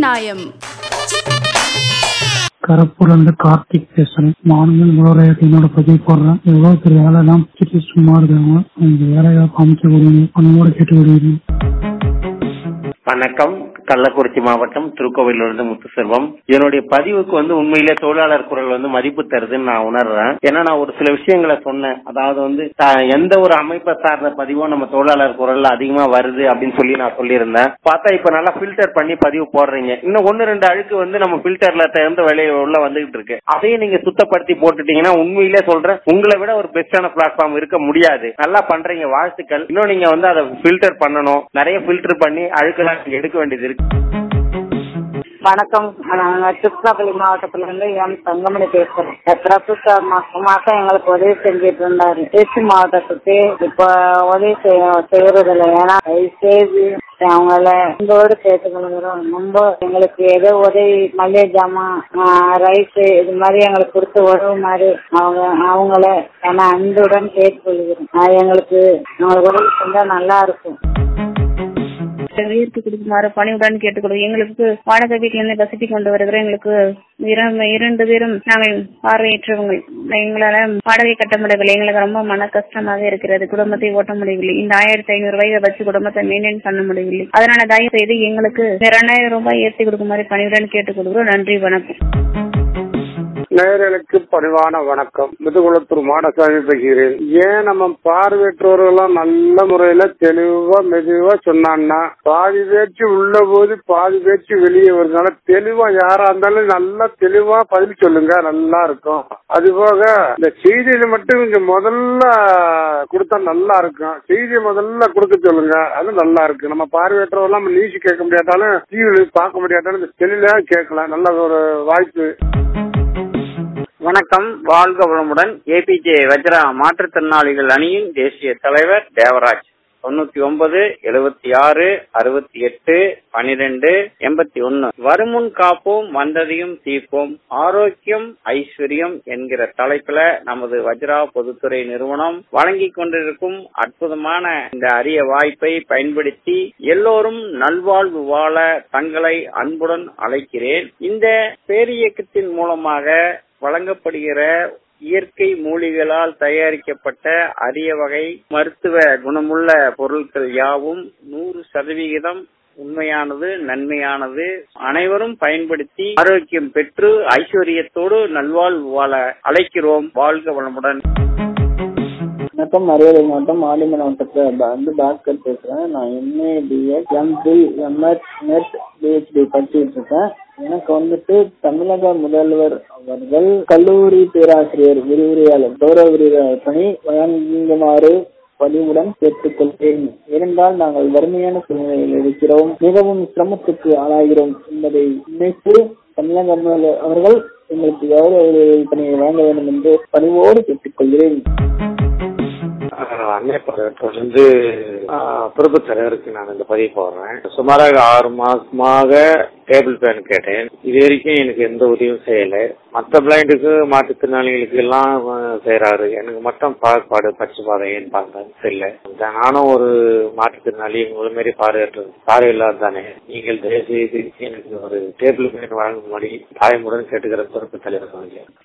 நியாயம் கரப்பூர்ல இருந்து கார்த்திக் பேசுறேன் மாணவன் முதல்வரையாட்டு என்னோட பதிவு போடுறேன் எவ்வளவு பெரிய வேலை எல்லாம் வச்சுட்டு சும்மா இருக்காங்க அந்த வேலையா அமைக்க கொடுங்க பணமோட கேட்டு விடுவீங்க வணக்கம் கள்ளக்குறிச்சி மாவட்டம் திருக்கோவிலிருந்து முத்துசெல்வம் என்னுடைய பதிவுக்கு வந்து உண்மையிலே தொழிலாளர் குரல் வந்து மதிப்பு தருதுன்னு நான் உணர்றேன் ஏன்னா நான் ஒரு சில விஷயங்களை சொன்னேன் அதாவது வந்து த- எந்த ஒரு அமைப்பை சார்ந்த பதிவும் நம்ம தொழிலாளர் குரல்ல அதிகமா வருது அப்படின்னு சொல்லி நான் சொல்லியிருந்தேன் பார்த்தா இப்ப நல்லா ஃபில்டர் பண்ணி பதிவு போடுறீங்க இன்னும் ஒன்னு ரெண்டு அழுக்கு வந்து நம்ம ஃபில்டர்ல திறந்து வெளியே உள்ள வந்துகிட்டு இருக்கு அதையும் நீங்க சுத்தப்படுத்தி போட்டுட்டீங்கன்னா உண்மையிலே சொல்றேன் உங்களை விட ஒரு பெஸ்டான பிளாட்ஃபார்ம் இருக்க முடியாது நல்லா பண்றீங்க வாழ்த்துக்கள் இன்னும் நீங்க வந்து அதை ஃபில்டர் பண்ணணும் நிறைய ஃபில்டர் பண்ணி அழுக்கெல்லாம் நீங்க எடுக்க வேண்டியது இருக்கு வணக்கம் நாங்க திருச்சிராப்பள்ளி மாவட்டத்துல இருந்து எம் தங்கமணி பேசுறோம் பிரபுத்த மாசம் மாசம் எங்களுக்கு உதவி செஞ்சுட்டு இருந்தாரு திருச்சி மாவட்டத்துக்கு இப்ப உதவி செய்ய- செய்யறது இல்லை ஏன்னா தயவுசெய்து அவங்கள அன்போடு கேட்டுக்கொள்கிறோம் ரொம்ப எங்களுக்கு ஏதோ உதவி மளிகை ஜாமான் ரைஸ் இது மாதிரி எங்களுக்கு கொடுத்து உதவுமாறு அவங்க அவங்கள ஏன்னா அன்புடன் கேட்டுக்கொள்கிறோம் அது எங்களுக்கு அவங்களுக்கு உதவி செஞ்சா நல்லா இருக்கும் உயர்த்தி கொடுக்குமாறு பணிவுடன் கேட்டுக்கொள்வோம் எங்களுக்கு வாடகை வீட்டில இருந்து வசதி கொண்டு வருகிற எங்களுக்கு இர- இரண்டு பேரும் நாங்கள் பார்வையற்றவங்க எங்களால வாடகை கட்ட முடியவில்லை எங்களுக்கு ரொம்ப மன கஷ்டமாக இருக்கிறது குடும்பத்தை ஓட்ட முடியவில்லை இந்த ஆயிரத்தி ஐநூறு ரூபாயை வச்சு குடும்பத்தை மெயின்டைன் பண்ண முடியவில்லை அதனால தயவு செய்து எங்களுக்கு இரண்டாயிரம் ரூபாய் ஏற்றி கொடுக்குமாறு பணிவுடன் கேட்டுக்கொள்கிறோம் நன்றி வணக்கம் நேயர்களுக்கு பணிவான வணக்கம் முதுகுளத்தூர் மாடசாமி பேசுகிறேன் ஏன் நம்ம பார்வையற்றவர்கள்லாம் நல்ல முறையில தெளிவா மெதுவா சொன்னான்னா பாதி பேச்சு உள்ள போது பாதி பேச்சு வெளியே வருதுனால தெளிவா யாரா இருந்தாலும் நல்லா தெளிவா பதில் சொல்லுங்க நல்லா இருக்கும் அது போக இந்த செய்தியில மட்டும் கொஞ்சம் முதல்ல கொடுத்தா நல்லா இருக்கும் செய்தியை முதல்ல கொடுக்க சொல்லுங்க அது நல்லா இருக்கு நம்ம பார்வையற்றவெல்லாம் நியூஸ் கேட்க முடியாட்டாலும் டிவி பார்க்க முடியாட்டாலும் இந்த தெளிவா கேட்கலாம் நல்ல ஒரு வாய்ப்பு வணக்கம் வாழ்க வளமுடன் ஏபிஜே வஜ்ரா மாற்றுத்திறனாளிகள் அணியின் தேசிய தலைவர் தேவராஜ் தொண்ணூத்தி ஒன்பது எழுபத்தி ஆறு அறுபத்தி எட்டு பனிரெண்டு எண்பத்தி ஒன்னு வருமுன் காப்போம் வந்ததையும் தீர்ப்போம் ஆரோக்கியம் ஐஸ்வர்யம் என்கிற தலைப்புல நமது வஜ்ரா பொதுத்துறை நிறுவனம் வழங்கிக் கொண்டிருக்கும் அற்புதமான இந்த அரிய வாய்ப்பை பயன்படுத்தி எல்லோரும் நல்வாழ்வு வாழ தங்களை அன்புடன் அழைக்கிறேன் இந்த பேரியக்கத்தின் மூலமாக வழங்கப்படுகிற இயற்கை மூலிகளால் தயாரிக்கப்பட்ட அரிய வகை மருத்துவ குணமுள்ள பொருட்கள் யாவும் நூறு சதவிகிதம் உண்மையானது நன்மையானது அனைவரும் பயன்படுத்தி ஆரோக்கியம் பெற்று ஐஸ்வர்யத்தோடு நல்வாழ்வு வாழ அழைக்கிறோம் வாழ்க வளமுடன் வணக்கம் மரியாதை மாவட்டம் ஆலிமன் மாவட்டத்துல வந்து பாஸ்கர் பேசுறேன் நான் MA BEd MPhil MEd NET PhD படிச்சுட்டு இருக்கேன் எனக்கு வந்துட்டு தமிழக முதல்வர் அவர்கள் கல்லூரி பேராசிரியர் விரிவுரையாளர் கௌரவ விரிவுரையாளர் பணி வழங்குமாறு பதிவுடன் கேட்டுக்கொள்கிறேன் ஏனென்றால் நாங்கள் வறுமையான சூழ்நிலையில் இருக்கிறோம் மிகவும் சிரமத்துக்கு ஆளாகிறோம் என்பதை நினைத்து தமிழக முதல்வர் அவர்கள் எங்களுக்கு கௌரவ விரிவுரை பணியை வழங்க வேண்டும் என்று பணிவோடு கேட்டுக்கொள்கிறேன் அன்னைப்படத்திலிருந்து பிரபு தலைவருக்கு நான் இந்த பதிவு போடுறேன் சுமாராக ஆறு மாசமாக டேபிள் ஃபேன் கேட்டேன் இது வரைக்கும் எனக்கு எந்த உதவியும் செய்யல மற்ற பிளைண்டுக்கு மாற்றுத்திறனாளிகளுக்கு எல்லாம் அஹ், செய்யறாரு எனக்கு மட்டும் பாகுபாடு பச்சை பாதை ஏன் பார்க்கறது தெரியல நானும் ஒரு மாற்றுத்திறனாளி உங்களை மாரி பார்வையற்ற பார்வையில்லாத தானே நீங்கள் தயவுசெய்து எனக்கு ஒரு டேபிள் ஃபேன் வழங்கும்படி தாயமுடன் கேட்டுக்கிற பொறுப்பு தலைவர் அவர்களே